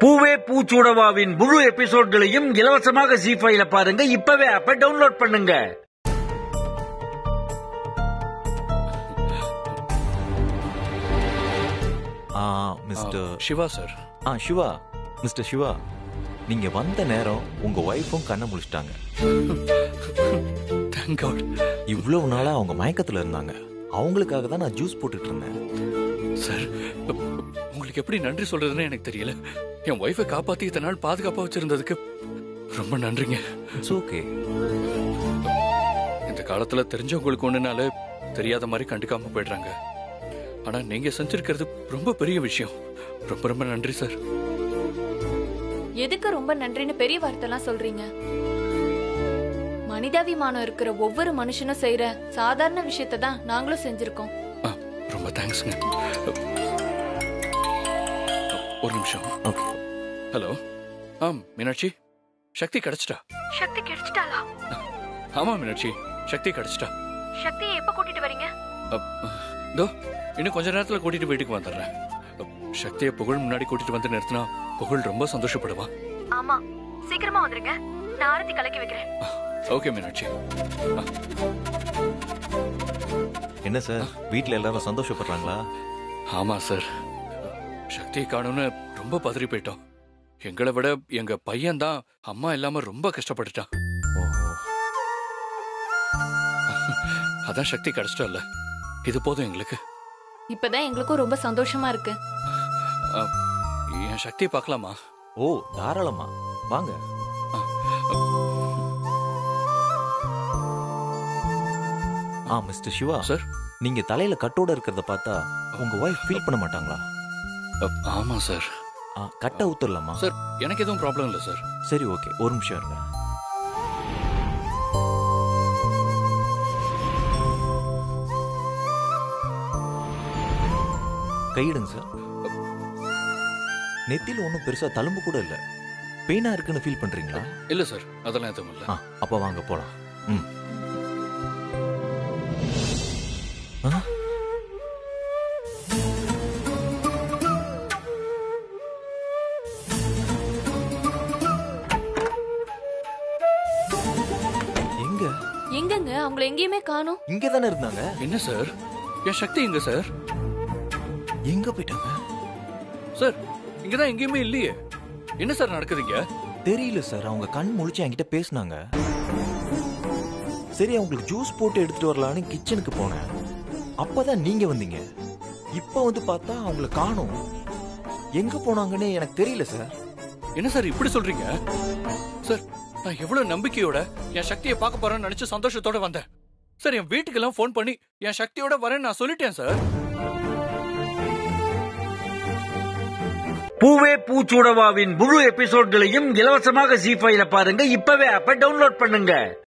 பூவே பூச்சூடவாவின் முழு எபிசோட்களையும் இலவசமாக ஜி ஃபைல பாருங்க இப்பவே ஆப்ப டவுன்லோட் பண்ணுங்க ஆ மிஸ்டர் சிவா சார் ஆ சிவா மிஸ்டர் சிவா நீங்க வந்த நேரம் உங்க ஒய்ஃபும் கண்ணை முழிச்சிட்டாங்க தேங்க் காட் இவ்வளவு நாளா அவங்க மயக்கத்துல இருந்தாங்க அவங்களுக்காக தான் நான் ஜூஸ் போட்டுட்டு இருந்தேன் சார் உங்களுக்கு எப்படி நன்றி சொல்றதுன்னு எனக்கு தெரியல என் ஒய்ஃபை காப்பாத்தி இத்தனை நாள் பாதுகாப்பா வச்சிருந்ததுக்கு ரொம்ப நன்றிங்க இட்ஸ் ஓகே இந்த காலத்துல தெரிஞ்சவங்களுக்கு ஒண்ணுனால தெரியாத மாதிரி கண்டுக்காம போயிடுறாங்க ஆனா நீங்க செஞ்சிருக்கிறது ரொம்ப பெரிய விஷயம் ரொம்ப ரொம்ப நன்றி சார் எதுக்கு ரொம்ப நன்றின்னு பெரிய வார்த்தைலாம் சொல்றீங்க மனிதாபிமானம் இருக்கிற ஒவ்வொரு மனுஷனும் செய்யற சாதாரண விஷயத்தை தான் நாங்களும் செஞ்சிருக்கோம் ஆ, ரொம்ப தேங்க்ஸ்ங்க ஒரு நிமிஷம் ஓகே ஹலோ ஆ மீனாட்சி சக்தி கிடைச்சிட்டா சக்தி கிடைச்சிட்டாளா ஆமா மீனாட்சி சக்தி கிடைச்சிட்டா சக்தியை எப்ப கூட்டிட்டு வரீங்க அப், இதோ இன்னும் கொஞ்ச நேரத்துல கூட்டிட்டு வீட்டுக்கு வந்துடுறேன் அப், சக்தியை புகழ் முன்னாடி கூட்டிட்டு வந்து நிறுத்தினா புகழ் ரொம்ப சந்தோஷப்படுவா ஆமா சீக்கிரமா வந்துருங்க நான் ஆரத்தி கலக்கி வைக்கிறேன் ஓகே மீனாட்சி என்ன சார் வீட்ல எல்லாரும் சந்தோஷப்படுறாங்களா ஆமா சார் சக்தியை காணும்னு ரொம்ப பதறி போயிட்டோம் எங்களை விட எங்க பையன் தான் அம்மா இல்லாம ரொம்ப கஷ்டப்பட்டுட்டான் ஓஹோ அதான் சக்தி கிடைச்சிட்டல்ல இது போதும் எங்களுக்கு இப்பதான் எங்களுக்கும் ரொம்ப சந்தோஷமா இருக்கு அ, என் சக்தியை பார்க்கலாமா ஓ தாராளமா வாங்க ஆ மிஸ்டர் சிவா சார் நீங்க தலையில கட்டோட இருக்கிறத பார்த்தா உங்க ஒய்ஃப் ஃபீல் பண்ண மாட்டாங்களா அ, ஆமா சார் ஆ கட்டை ஊத்துடலாமா சார் எனக்கு எதுவும் ப்ராப்ளம் இல்லை சார் சரி ஓகே ஒரு நிமிஷம் இருங்க கையிடுங்க சார் நெத்தியில ஒன்றும் பெருசா தழும்பு கூட இல்ல பெயினா இருக்குன்னு ஃபீல் பண்றீங்களா இல்ல சார் அதெல்லாம் எதுவும் இல்லை ஆ அப்ப வாங்க போலாம் ம் ஆ? எங்க எங்கங்க அவங்கள எங்கேயுமே காணோம் இங்க தானே இருந்தாங்க என்ன சார் என் சக்தி எங்க சார் எங்க போயிட்டாங்க சார் இங்கதான் எங்கேயுமே இல்லையே என்ன சார் நடக்குதுங்க தெரியல சார் அவங்க கண் முழிச்சு என்கிட்ட பேசுனாங்க சரி அவங்களுக்கு ஜூஸ் போட்டு எடுத்துட்டு வரலான்னு கிச்சனுக்கு போனேன் அப்பதான் நீங்க வந்தீங்க இப்ப வந்து பார்த்தா அவங்கள காணோம் எங்க போனாங்கன்னு எனக்கு தெரியல சார் என்ன சார் இப்படி சொல்றீங்க சார் நான் எவ்வளவு நம்பிக்கையோட என் சக்தியை பார்க்க போறேன்னு நினைச்சு சந்தோஷத்தோட வந்தேன் சார் என் வீட்டுக்கெல்லாம் ஃபோன் பண்ணி என் சக்தியோட வரேன்னு நான் சொல்லிட்டேன் சார் பூவே பூச்சூடவாவின் முழு எபிசோட்களையும் இலவசமாக ஜி ஃபைல பாருங்க இப்பவே ஆப்ப டவுன்லோட் பண்ணுங்க